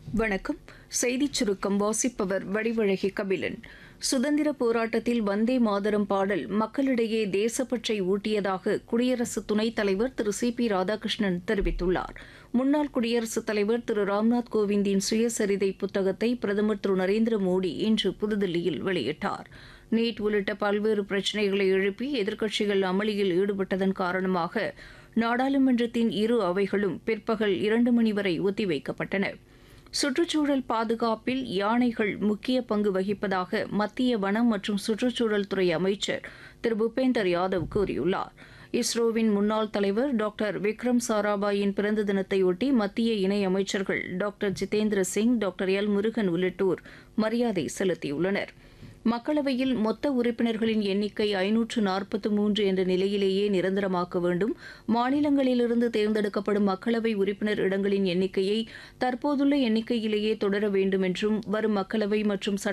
வணக்கம் செய்திச் சுருக்கம் வாசிப்பவர் வடிவழகி கபிலன் சுதந்திர போராட்டத்தில் வந்தே மாதரம் பாடல் மக்களிடையே தேசப்பற்றை ஊட்டியதாக குடியரசு துணைத் தலைவர் திரு சி பி ராதாகிருஷ்ணன் தெரிவித்துள்ளார் முன்னாள் குடியரசுத் தலைவர் திரு ராம்நாத் கோவிந்தின் சுயசரிதை புத்தகத்தை பிரதமர் திரு நரேந்திர மோடி இன்று புதுதில்லியில் வெளியிட்டார் நீட் உள்ளிட்ட பல்வேறு பிரச்சினைகளை எழுப்பி எதிர்க்கட்சிகள் அமளியில் ஈடுபட்டதன் காரணமாக நாடாளுமன்றத்தின் இரு அவைகளும் பிற்பகல் இரண்டு மணி வரை ஒத்திவைக்கப்பட்டன சுற்றுச்சூழல் பாதுகாப்பில் யானைகள் முக்கிய பங்கு வகிப்பதாக மத்திய வனம் மற்றும் சுற்றுச்சூழல் துறை அமைச்சர் திரு பூபேந்தர் யாதவ் கூறியுள்ளார் இஸ்ரோவின் முன்னாள் தலைவர் டாக்டர் விக்ரம் சாராபாயின் பிறந்த தினத்தையொட்டி மத்திய இணை அமைச்சர்கள் doctor Jitendra Singh doctor L Murugan உள்ளிட்டோர் மரியாதை செலுத்தியுள்ளனர் மக்களவையில் மொத்த உறுப்பினர்களின் எண்ணிக்கை ஐநூற்று நாற்பத்து மூன்று என்ற நிலையிலேயே நிரந்தரமாக்க வேண்டும் மாநிலங்களிலிருந்து தேர்ந்தெடுக்கப்படும் மக்களவை உறுப்பினர் இடங்களின் எண்ணிக்கையை தற்போதுள்ள எண்ணிக்கையிலேயே தொடர வேண்டும் என்றும் வரும் மக்களவை மற்றும் சட்ட